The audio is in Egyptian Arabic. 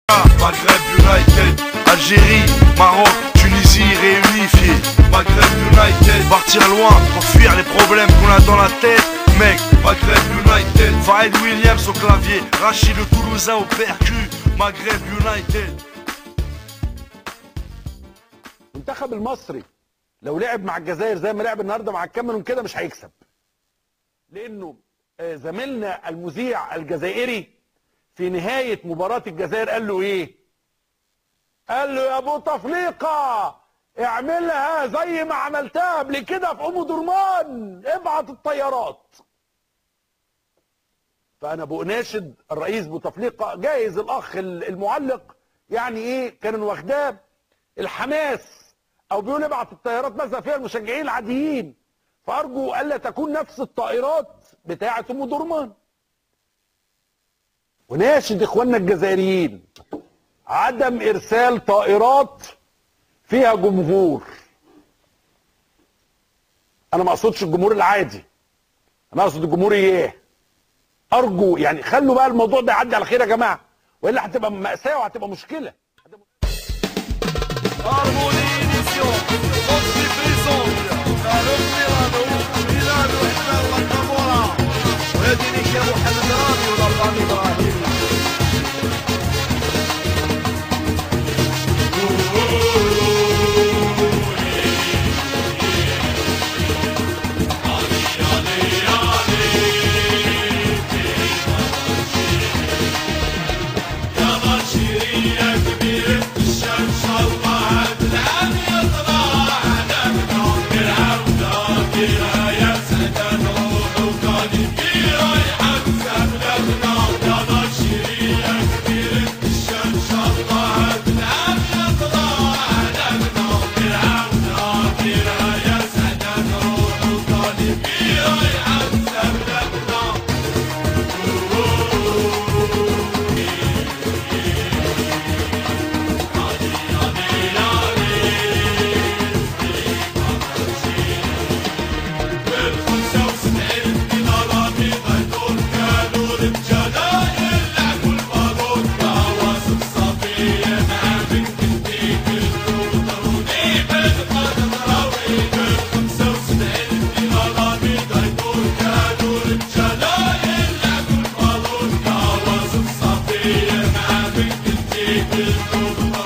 Maghreb United, Algérie, Maroc, Tunisie réunifiés. Maghreb United, partir loin pour fuir les problèmes qu'on a dans la tête. Mec, Maghreb United, Fahed Williams au clavier, Rachid le Toulousain au percu. Maghreb United. المنتخب المصري لو لعب مع الجزائر زي ما لعب النهارده مع الكاميرون كده مش هيكسب لانه آه، زميلنا المذيع الجزائري في نهايه مباراه الجزائر قال له ايه قال له يا ابو تفليقه اعملها زي ما عملتها قبل كده في ام درمان ابعت الطيارات فانا بناشد الرئيس بوتفليقه جايز الاخ المعلق يعني ايه كان واخداه الحماس او بيقول ابعت الطيارات مثلا فيها المشجعين العاديين فارجو الا تكون نفس الطائرات بتاعه ام درمان وناشد اخواننا الجزائريين عدم ارسال طائرات فيها جمهور انا ما اقصدش الجمهور العادي انا اقصد الجمهور ايه ارجو يعني خلوا بقى الموضوع ده يعدي على خير يا جماعه والا هتبقى ماساه وهتبقى مشكله Harmonie édition, omniprésente, خالد ميرانو، ميلانو إحنا الغطامورة، وهذه ليك يا محمد رامي ولا رامي إبراهيم. Thank you.